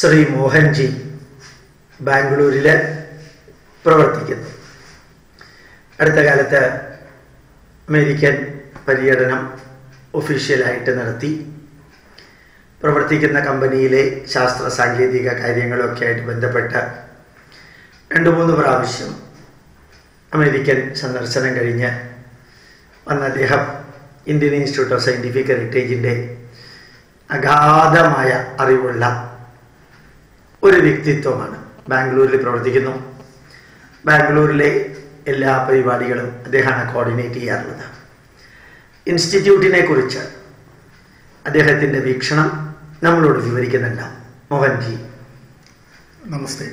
ശ്രീ മോഹൻജി ബാംഗ്ലൂരിൽ പ്രവർത്തിക്കുന്നു അടുത്ത കാലത്ത് അമേരിക്കൻ പര്യടനം ഒഫീഷ്യലായിട്ട് നടത്തി പ്രവർത്തിക്കുന്ന കമ്പനിയിലെ ശാസ്ത്ര സാങ്കേതിക കാര്യങ്ങളൊക്കെ ആയിട്ട് ബന്ധപ്പെട്ട് രണ്ട് മൂന്ന് പ്രാവശ്യം അമേരിക്കൻ സന്ദർശനം കഴിഞ്ഞ് വന്ന അദ്ദേഹം ഇന്ത്യൻ ഇൻസ്റ്റിറ്റ്യൂട്ട് ഓഫ് സയൻറ്റിഫിക് ഹെറിറ്റേജിൻ്റെ അഗാധമായ അറിവുള്ള ഒരു വ്യക്തിത്വമാണ് ബാംഗ്ലൂരിൽ പ്രവർത്തിക്കുന്നു ബാംഗ്ലൂരിലെ എല്ലാ പരിപാടികളും അദ്ദേഹമാണ് കോർഡിനേറ്റ് ചെയ്യാറുള്ളത് ഇൻസ്റ്റിറ്റ്യൂട്ടിനെ കുറിച്ച് അദ്ദേഹത്തിൻ്റെ വീക്ഷണം നമ്മളോട് വിവരിക്കുന്നുണ്ട് മോഹൻജി നമസ്തേ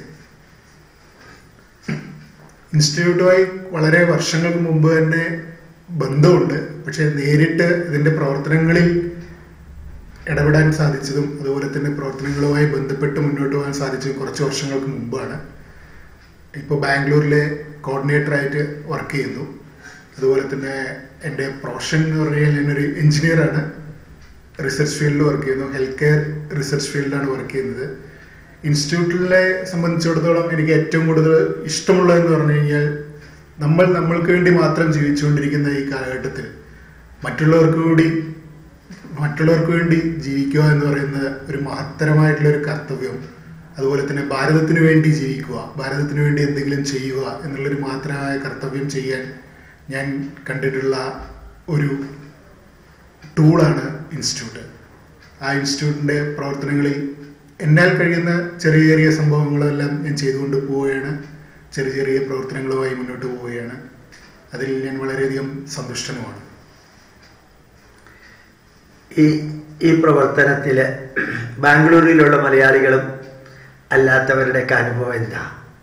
ഇൻസ്റ്റിറ്റ്യൂട്ടുമായി വളരെ വർഷങ്ങൾക്ക് മുമ്പ് തന്നെ ബന്ധമുണ്ട് പക്ഷെ നേരിട്ട് ഇതിന്റെ പ്രവർത്തനങ്ങളിൽ ഇടപെടാൻ സാധിച്ചതും അതുപോലെ തന്നെ പ്രവർത്തനങ്ങളുമായി ബന്ധപ്പെട്ട് മുന്നോട്ട് പോകാൻ സാധിച്ചതും കുറച്ച് വർഷങ്ങൾക്ക് മുമ്പാണ് ഇപ്പോൾ ബാംഗ്ലൂരിലെ കോർഡിനേറ്ററായിട്ട് വർക്ക് ചെയ്യുന്നു അതുപോലെ തന്നെ എൻ്റെ പ്രൊഫഷൻ എന്ന് പറഞ്ഞാൽ ഞാനൊരു എഞ്ചിനീയറാണ് റിസർച്ച് ഫീൽഡിൽ വർക്ക് ചെയ്യുന്നു ഹെൽത്ത് കെയർ റിസർച്ച് ഫീൽഡിലാണ് വർക്ക് ചെയ്യുന്നത് ഇൻസ്റ്റിറ്റ്യൂട്ടിലെ സംബന്ധിച്ചിടത്തോളം എനിക്ക് ഏറ്റവും കൂടുതൽ ഇഷ്ടമുള്ളതെന്ന് പറഞ്ഞു കഴിഞ്ഞാൽ നമ്മൾ നമ്മൾക്ക് വേണ്ടി മാത്രം ജീവിച്ചുകൊണ്ടിരിക്കുന്ന ഈ കാലഘട്ടത്തിൽ മറ്റുള്ളവർക്ക് കൂടി മറ്റുള്ളവർക്ക് വേണ്ടി ജീവിക്കുക എന്ന് പറയുന്ന ഒരു മഹത്തരമായിട്ടുള്ള ഒരു കർത്തവ്യം അതുപോലെ തന്നെ ഭാരതത്തിന് വേണ്ടി ജീവിക്കുക ഭാരതത്തിന് വേണ്ടി എന്തെങ്കിലും ചെയ്യുക എന്നുള്ളൊരു മാത്രമായ കർത്തവ്യം ചെയ്യാൻ ഞാൻ കണ്ടിട്ടുള്ള ഒരു ടൂളാണ് ഇൻസ്റ്റിറ്റ്യൂട്ട് ആ ഇൻസ്റ്റിറ്റ്യൂട്ടിൻ്റെ പ്രവർത്തനങ്ങളിൽ എന്നാൽ കഴിയുന്ന ചെറിയ ചെറിയ സംഭവങ്ങളെല്ലാം ഞാൻ ചെയ്തുകൊണ്ട് പോവുകയാണ് ചെറിയ ചെറിയ പ്രവർത്തനങ്ങളുമായി മുന്നോട്ട് പോവുകയാണ് അതിൽ ഞാൻ വളരെയധികം സന്തുഷ്ടനുമാണ് ഈ ഈ പ്രവർത്തനത്തിൽ ബാംഗ്ലൂരിലുള്ള മലയാളികളും അല്ലാത്തവരുടെയൊക്കെ അനുഭവം എന്താ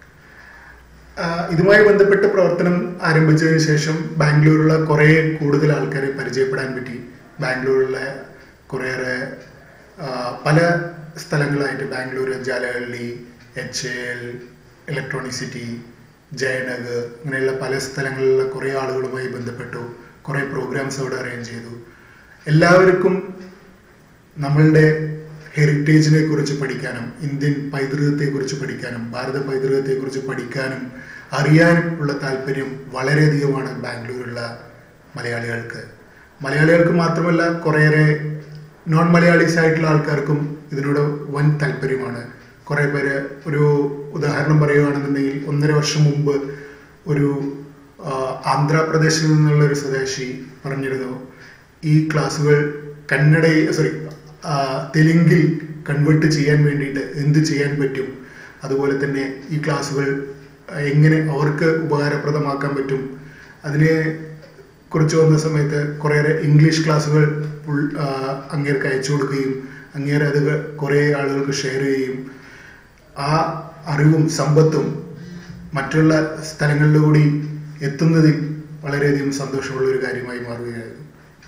ആഹ് ഇതുമായി ബന്ധപ്പെട്ട് പ്രവർത്തനം ആരംഭിച്ചതിന് ശേഷം ബാംഗ്ലൂരിലുള്ള കുറേ കൂടുതൽ ആൾക്കാരെ പരിചയപ്പെടാൻ പറ്റി ബാംഗ്ലൂരിലെ കുറേയേറെ ആഹ് പല സ്ഥലങ്ങളായിട്ട് Bangalore Jalahalli H L electronic city Jayanagar അങ്ങനെയുള്ള പല സ്ഥലങ്ങളിലുള്ള കുറേ ആളുകളുമായി ബന്ധപ്പെട്ടു കുറേ പ്രോഗ്രാംസ് അവിടെ അറേഞ്ച് ചെയ്തു എല്ലാവർക്കും നമ്മളുടെ ഹെറിറ്റേജിനെ കുറിച്ച് പഠിക്കാനും ഇന്ത്യൻ പൈതൃകത്തെ കുറിച്ച് പഠിക്കാനും ഭാരത പൈതൃകത്തെ കുറിച്ച് പഠിക്കാനും അറിയാനും ഉള്ള താല്പര്യം വളരെയധികമാണ് ബാംഗ്ലൂരുള്ള മലയാളികൾക്ക് മലയാളികൾക്ക് മാത്രമല്ല കുറേയേറെ നോൺ മലയാളീസ് ആയിട്ടുള്ള ആൾക്കാർക്കും ഇതിനോട് വൻ താല്പര്യമാണ് കുറേ പേര് ഒരു ഉദാഹരണം പറയുകയാണെന്നുണ്ടെങ്കിൽ ഒന്നര വർഷം മുമ്പ് ഒരു ആ, ആന്ധ്രാപ്രദേശിൽ നിന്നുള്ള ഒരു സ്വദേശി പറഞ്ഞിരുന്നു ഈ ക്ലാസ്സുകൾ കന്നഡയിൽ സോറി തെലുങ്കിൽ കൺവേർട്ട് ചെയ്യാൻ വേണ്ടിയിട്ട് എന്ത് ചെയ്യാൻ പറ്റും അതുപോലെ തന്നെ ഈ ക്ലാസ്സുകൾ എങ്ങനെ അവർക്ക് ഉപകാരപ്രദമാക്കാൻ പറ്റും അതിനെ കുറിച്ച് വന്ന സമയത്ത് കുറേയേറെ ഇംഗ്ലീഷ് ക്ലാസ്സുകൾ പുൾ- ആ, അങ്ങേർക്ക് അയച്ചു കൊടുക്കുകയും അങ്ങേരെ അത് കുറേ ആളുകൾക്ക് ഷെയർ ചെയ്യുകയും ആ അറിവും സമ്പത്തും മറ്റുള്ള സ്ഥലങ്ങളിലൂടെ എത്തുന്നതിൽ വളരെയധികം സന്തോഷമുള്ള ഒരു കാര്യമായി മാറുകയായിരുന്നു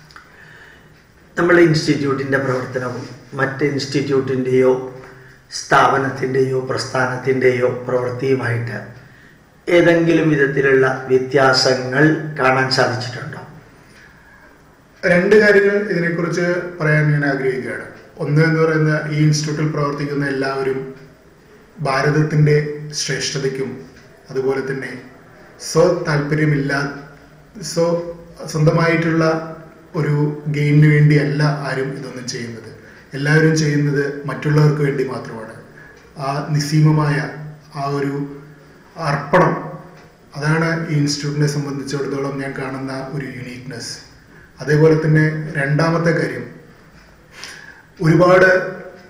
നമ്മുടെ ഇൻസ്റ്റിറ്റ്യൂട്ടിൻ്റെ പ്രവർത്തനവും മറ്റ് ഇൻസ്റ്റിറ്റ്യൂട്ടിൻ്റെയോ സ്ഥാപനത്തിൻ്റെയോ പ്രസ്ഥാനത്തിൻ്റെയോ പ്രവൃത്തിയുമായിട്ട് ഏതെങ്കിലും വിധത്തിലുള്ള വ്യത്യാസങ്ങൾ കാണാൻ സാധിച്ചിട്ടുണ്ടോ രണ്ട് കാര്യങ്ങൾ ഇതിനെക്കുറിച്ച് പറയാൻ ഞാൻ ആഗ്രഹിക്കുകയാണ് ഒന്ന് എന്ന് പറയുന്ന ഈ ഇൻസ്റ്റിറ്റ്യൂട്ടിൽ പ്രവർത്തിക്കുന്ന എല്ലാവരും ഭാരതത്തിൻ്റെ ശ്രേഷ്ഠതയ്ക്കും അതുപോലെ തന്നെ സ്വ താല്പര്യമില്ലാ സ്വ സ്വന്തമായിട്ടുള്ള ഒരു ഗെയിമിന് വേണ്ടിയല്ല ആരും ഇതൊന്നും ചെയ്യുന്നത് എല്ലാവരും ചെയ്യുന്നത് മറ്റുള്ളവർക്ക് വേണ്ടി മാത്രമാണ് ആ നിസ്സീമമായ ആ ഒരു അർപ്പണം അതാണ് ഈ ഇൻസ്റ്റിറ്റ്യൂട്ടിനെ സംബന്ധിച്ചിടത്തോളം ഞാൻ കാണുന്ന ഒരു യുണീക്നെസ് അതേപോലെ തന്നെ രണ്ടാമത്തെ കാര്യം ഒരുപാട്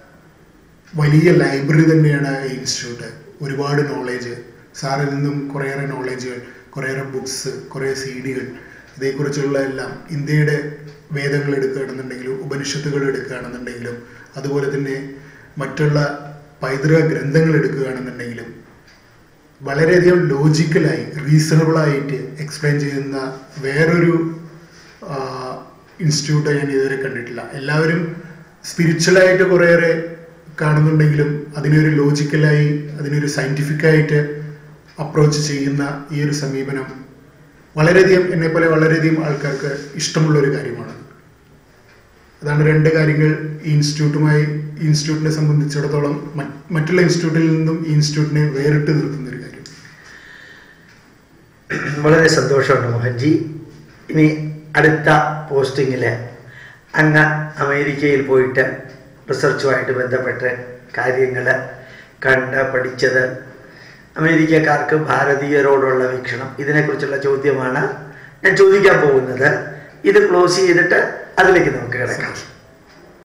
വലിയ ലൈബ്രറി തന്നെയാണ് ഈ ഇൻസ്റ്റിറ്റ്യൂട്ട് ഒരുപാട് നോളേജ് സാറിൽ നിന്നും കുറേയേറെ നോളേജുകൾ കുറേയേറെ ബുക്സ് കുറേ സി ഡികൾ ഇതേക്കുറിച്ചുള്ള എല്ലാം ഇന്ത്യയുടെ വേദങ്ങൾ എടുക്കുകയാണെന്നുണ്ടെങ്കിലും ഉപനിഷത്തുകൾ എടുക്കുകയാണെന്നുണ്ടെങ്കിലും അതുപോലെ തന്നെ മറ്റുള്ള പൈതൃക ഗ്രന്ഥങ്ങൾ എടുക്കുകയാണെന്നുണ്ടെങ്കിലും വളരെയധികം ലോജിക്കലായി റീസണബിളായിട്ട് എക്സ്പ്ലെയിൻ ചെയ്യുന്ന വേറൊരു ഇൻസ്റ്റിറ്റ്യൂട്ട് ഞാൻ ഇതുവരെ കണ്ടിട്ടില്ല എല്ലാവരും സ്പിരിച്വലായിട്ട് കുറേയേറെ കാണുന്നുണ്ടെങ്കിലും അതിനൊരു ലോജിക്കലായി അതിനൊരു സയൻറ്റിഫിക്കായിട്ട് അപ്രോച്ച് ചെയ്യുന്ന ഈ ഒരു സമീപനം വളരെയധികം എന്നെ പോലെ വളരെയധികം ആൾക്കാർക്ക് ഇഷ്ടമുള്ള ഒരു കാര്യമാണ് അതാണ് രണ്ട് കാര്യങ്ങൾ ഈ ഇൻസ്റ്റിറ്റ്യൂട്ടുമായി ഈ ഇൻസ്റ്റിറ്റ്യൂട്ടിനെ സംബന്ധിച്ചിടത്തോളം മറ്റ് മറ്റുള്ള ഇൻസ്റ്റിറ്റ്യൂട്ടിൽ നിന്നും ഈ ഇൻസ്റ്റിറ്റ്യൂട്ടിനെ വേറിട്ട് നിർത്തുന്ന ഒരു കാര്യം വളരെ സന്തോഷമുണ്ട് മോഹൻജി ഇനി അടുത്ത പോസ്റ്റിങ്ങിൽ അങ്ങ് അമേരിക്കയിൽ പോയിട്ട് റിസർച്ചുമായിട്ട് ബന്ധപ്പെട്ട് കാര്യങ്ങൾ കണ്ട് പഠിച്ചത് അമേരിക്കക്കാർക്ക് ഭാരതീയരോടുള്ള വീക്ഷണം ഇതിനെക്കുറിച്ചുള്ള ചോദ്യമാണ് ഞാൻ ചോദിക്കാൻ പോകുന്നത് ഇത് ക്ലോസ് ചെയ്തിട്ട് അതിലേക്ക് നമുക്ക് കിടക്കാം